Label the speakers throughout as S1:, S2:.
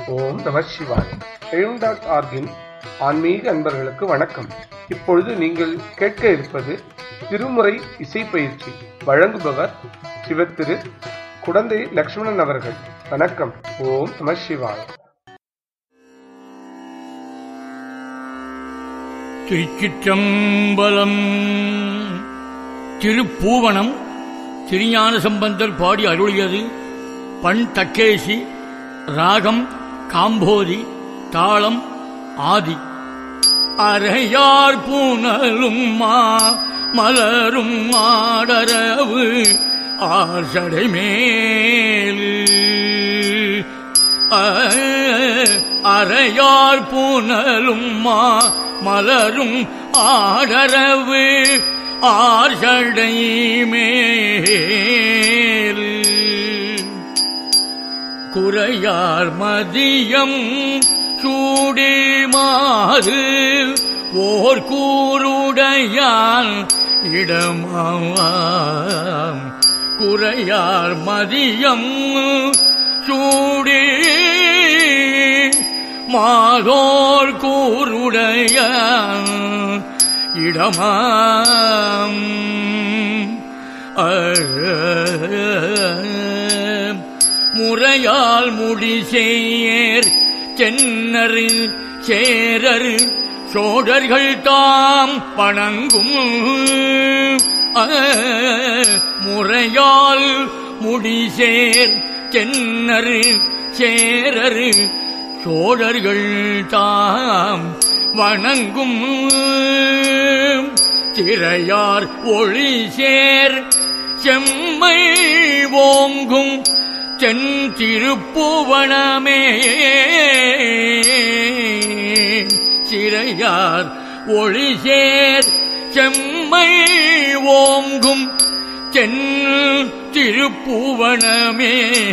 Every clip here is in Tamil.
S1: ஓம் நம சிவாய் எழும் டாட் ஆர்கின் ஆன்மீக அன்பர்களுக்கு வணக்கம் இப்பொழுது நீங்கள் கேட்க இருப்பது திருமுறை இசை பயிற்சி வழங்குபவர் சிவத்திரு குடந்தை லக்ஷ்மணன் அவர்கள் வணக்கம் ஓம் நம சிவாய்
S2: திருச்சிற்றம்பலம் திருப்பூவனம் திருஞான சம்பந்தர் பாடி அருளியது பண் தக்கேசி ராகம் காம்போதி தாளம் ஆதி அரையார் பூனலும் மா மலரும் ஆடரவு ஆசடை மேல் அரையார் பூனலும் மா மலரும் ஆடரவு ஆர்ஷடை மேல் குறையார் மதியம் சூடி மாறு ஓர் கூருடையான் இடமாம் குறையார் மதியம் சூடி மாதோர் கூருடைய இடமாம் முறையால் முடிசேர் சென்னரு சேரரு சோழர்கள் தாம் வணங்கும் முறையால் முடிசேர் சென்னரு சேரரு சோழர்கள் தாம் வணங்கும் திரையார் ஒளி சேர் செம்மை ஓங்கும் சென் திருப்புவனமே சிறையார் ஒளி சேர் செம்மை ஓங்கும் சென் திருப்புவனமே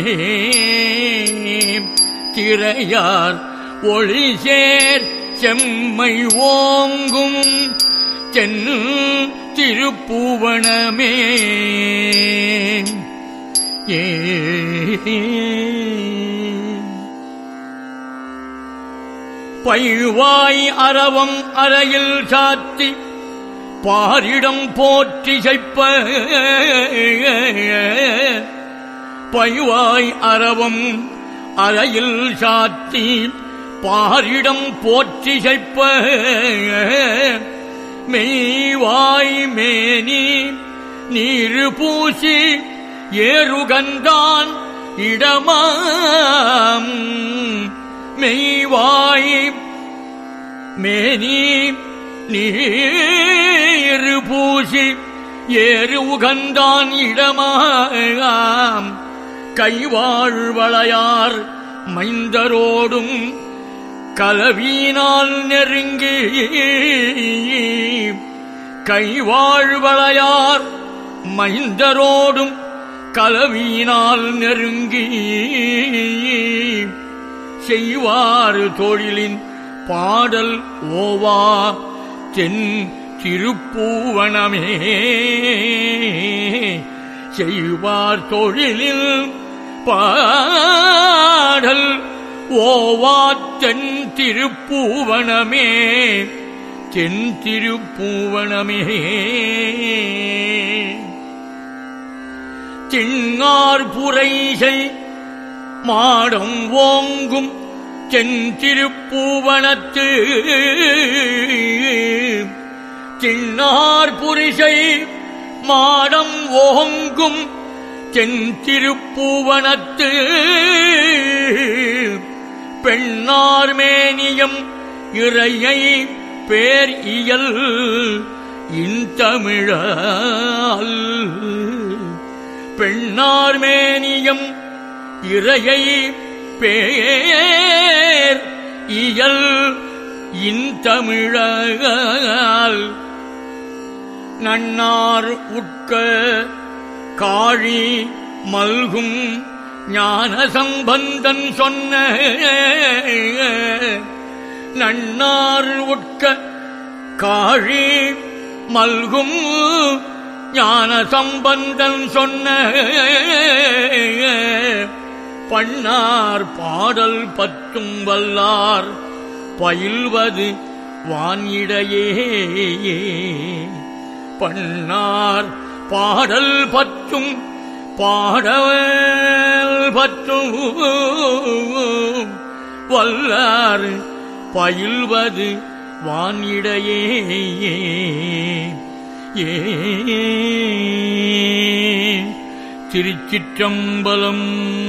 S2: திரையார் ஒளி சேர் செம்மை ஓங்கும் சென் திருப்புவனமே ஏ பைவாய் அரவம் அறையில் சாத்தி பாரிடம் போற்றி செய்ப்ப பைவாய் அரவம் அறையில் சாத்தி பாரிடம் போற்றி செய்ப்ப மெய்வாய் மேனி நீரு பூசி ஏறுகந்தான் இடமாம் மெய்வாய் மேனி நீரு பூசி ஏறு உகந்தான் இடமாம் கைவாழ்வளையார் மைந்தரோடும் கலவீனால் நெருங்கி கைவாழ்வளையார் மைந்தரோடும் கலவீனால் நெருங்கி செய்வாறு தொழிலின் பாடல் ஓவா தென் திருப்பூவனமே செய்வார் தொழிலில் பாடல் ஓவா தென் திருப்பூவனமே தென் திருப்பூவனமே திண்ணார் புரைசை மாடம் ஓங்கும் செந்திருப்பூவனத்து திண்ணார் புரிசை மாடம் ஓங்கும் செந்திருப்பூவனத்து பெண்ணார் மேனியம் இறையை பேர் இயல் இன்தமிழால் பெண்ணார் மேனியம் இறையை பேர் இயல் இன்தமிழால் நன்னார் உட்க காழி மல்கும் ஞான சம்பந்தன் சொன்ன நன்னார் உட்க காழி மல்கும் ஞான சம்பந்தன் சொன்ன பண்ணார் பாடல் பற்றும் வல்லார் பயில்வது வானிடையே பண்ணார் பாடல் பற்றும் பாடல் பற்றும் வல்லார் பயில்வது வானிடையே ஏ திருச்சிற்றம்பலம்